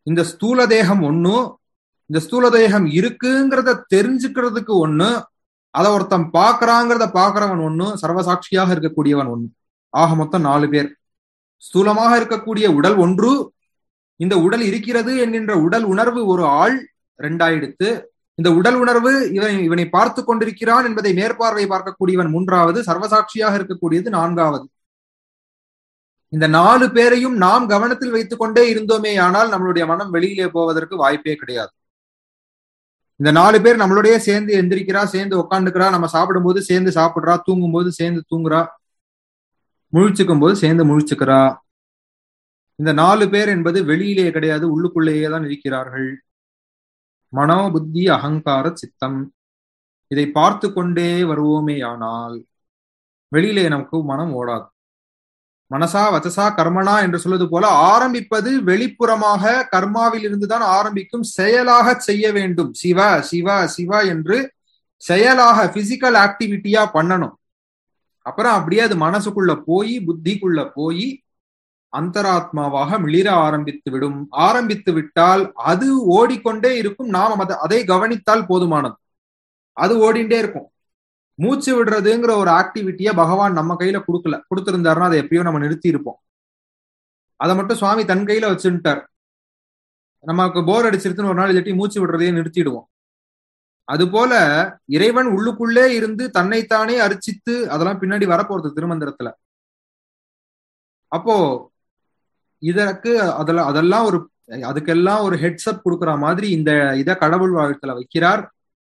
இந்த ஸ்தூல தேகம் ஒண்ணு இந்த ஸ்தூல தேகம் இருக்குங்கிறத தெரிஞ்சுக்கிறதுக்கு ஒண்ணு அதை ஒருத்தன் பாக்குறாங்கிறத பாக்குறவன் ஒண்ணு சர்வசாட்சியாக இருக்கக்கூடியவன் ஒண்ணு ஆக மொத்தம் நாலு பேர் ஸ்தூலமாக இருக்கக்கூடிய உடல் ஒன்று இந்த உடல் இருக்கிறது என்கின்ற உடல் உணர்வு ஒரு ஆள் ரெண்டாயிடுத்து இந்த உடல் உணர்வு இவன் இவனை பார்த்து கொண்டிருக்கிறான் என்பதை மேற்பார்வை பார்க்கக்கூடியவன் மூன்றாவது சர்வசாட்சியாக இருக்கக்கூடியது நான்காவது இந்த நாலு பேரையும் நாம் கவனத்தில் வைத்துக் கொண்டே இருந்தோமே ஆனால் நம்மளுடைய மனம் வெளியிலே போவதற்கு வாய்ப்பே கிடையாது இந்த நாலு பேர் நம்மளுடைய சேர்ந்து எந்திரிக்கிறா சேர்ந்து உட்காந்துக்கிறா நம்ம சாப்பிடும்போது சேர்ந்து சாப்பிடுறா தூங்கும் போது சேர்ந்து தூங்குறா முழிச்சுக்கும் போது சேர்ந்து முழிச்சுக்கிறா இந்த நாலு பேர் என்பது வெளியிலே கிடையாது உள்ளுக்குள்ளேயே தான் இருக்கிறார்கள் மனோ புத்தி அகங்கார சித்தம் இதை பார்த்து கொண்டே வருவோமே ஆனால் வெளியிலே நமக்கு மனம் ஓடாது மனசா வச்சசா கர்மனா என்று சொல்வது போல ஆரம்பிப்பது வெளிப்புறமாக கர்மாவில் இருந்துதான் ஆரம்பிக்கும் செயலாக செய்ய வேண்டும் சிவ சிவ சிவ என்று செயலாக பிசிக்கல் ஆக்டிவிட்டியா பண்ணணும் அப்புறம் அப்படியே அது மனசுக்குள்ள போய் புத்திக்குள்ள போய் அந்தராத்மாவாக மிளிர ஆரம்பித்து விடும் ஆரம்பித்து விட்டால் அது ஓடிக்கொண்டே இருக்கும் நாம் அதை கவனித்தால் போதுமானது அது ஓடிண்டே இருக்கும் மூச்சு விடுறதுங்கிற ஒரு ஆக்டிவிட்டிய பகவான் நம்ம கையில கொடுக்கல கொடுத்திருந்தாருன்னா அதை எப்பயோ நம்ம நிறுத்தி இருப்போம் அதை மட்டும் சுவாமி தன் கையில வச்சுட்டார் நமக்கு போர் அடிச்சிருச்சுன்னு ஒரு நாள் இல்லாட்டி மூச்சு விடுறதையே நிறுத்திடுவோம் அது போல இறைவன் உள்ளுக்குள்ளே இருந்து தன்னைத்தானே அரிச்சித்து அதெல்லாம் பின்னாடி வரப்போறது திருமந்திரத்துல அப்போ இதற்கு அதுல அதெல்லாம் ஒரு அதுக்கெல்லாம் ஒரு ஹெட்ஸ்அப் கொடுக்குற மாதிரி இந்த இத கடவுள் வாழ்த்துல வைக்கிறார்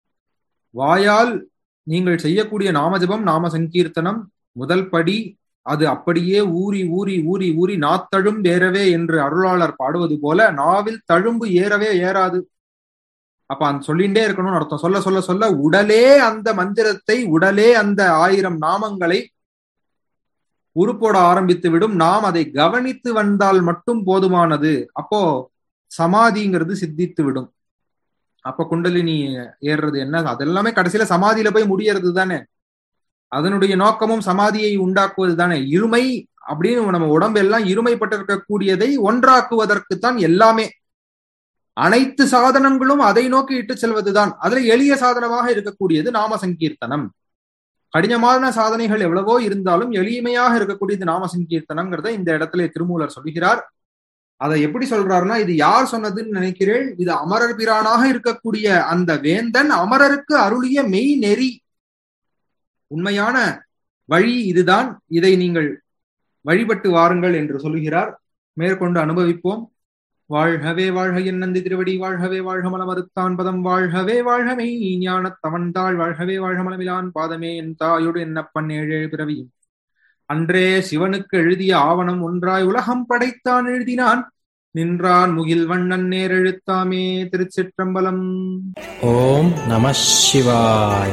வாயால் நீங்கள் செய்யக்கூடிய நாமஜபம் நாம சங்கீர்த்தனம் முதல் படி அது அப்படியே ஊறி ஊறி ஊறி ஊறி நாத்தழும் ஏறவே என்று அருளாளர் பாடுவது போல நாவில் தழும்பு ஏறவே ஏறாது அப்ப அந்த சொல்லிண்டே இருக்கணும்னு அர்த்தம் சொல்ல சொல்ல சொல்ல உடலே அந்த மந்திரத்தை உடலே அந்த ஆயிரம் நாமங்களை உருப்போட ஆரம்பித்து விடும் நாம் அதை கவனித்து வந்தால் மட்டும் போதுமானது அப்போ சமாதிங்கிறது சித்தித்து விடும் அப்ப குண்டலினி ஏறுறது என்ன அதெல்லாமே கடைசியில சமாதியில போய் முடியறது தானே அதனுடைய நோக்கமும் சமாதியை உண்டாக்குவது தானே இருமை அப்படின்னு நம்ம உடம்பெல்லாம் இருமைப்பட்டிருக்கக்கூடியதை ஒன்றாக்குவதற்குத்தான் எல்லாமே அனைத்து சாதனங்களும் அதை நோக்கி இட்டு செல்வதுதான் அதுல எளிய சாதனமாக இருக்கக்கூடியது நாம சங்கீர்த்தனம் கடினமான சாதனைகள் எவ்வளவோ இருந்தாலும் எளிமையாக இருக்கக்கூடியது நாம சங்கீர்த்தனம்ங்கிறத இந்த இடத்துல திருமூலர் சொல்கிறார் அதை எப்படி சொல்றாருன்னா இது யார் சொன்னதுன்னு நினைக்கிறேன் இது அமரர் பிரானாக இருக்கக்கூடிய அந்த வேந்தன் அமரருக்கு அருளிய மெய் நெறி உண்மையான வழி இதுதான் இதை நீங்கள் வழிபட்டு வாருங்கள் என்று சொல்லுகிறார் மேற்கொண்டு அனுபவிப்போம் வாழ்கவே வாழ்க என் நந்தி திருவடி வாழ்கவே வாழ்க மலமறுத்தான் பதம் வாழ்கவே வாழ்கமே ஞான தவன்தாள் வாழ்கவே வாழ்க மலமிலான் பாதமே என் தாயோடு என்னப்பன் ஏழு பிறவியும் அன்றே சிவனுக்கு எழுதிய ஆவணம் ஒன்றாய் உலகம் படைத்தான் எழுதினான் நின்றான் முகில் வண்ணன் நேர் எழுத்தாமே திருச்சிற்றம்பலம் ஓம் நம சிவாய்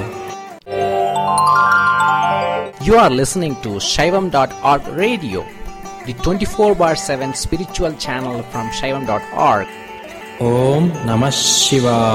You are listening to Shaivam.org radio, the 24 bar 7 spiritual channel from Shaivam.org. ஓம் நம சிவாய்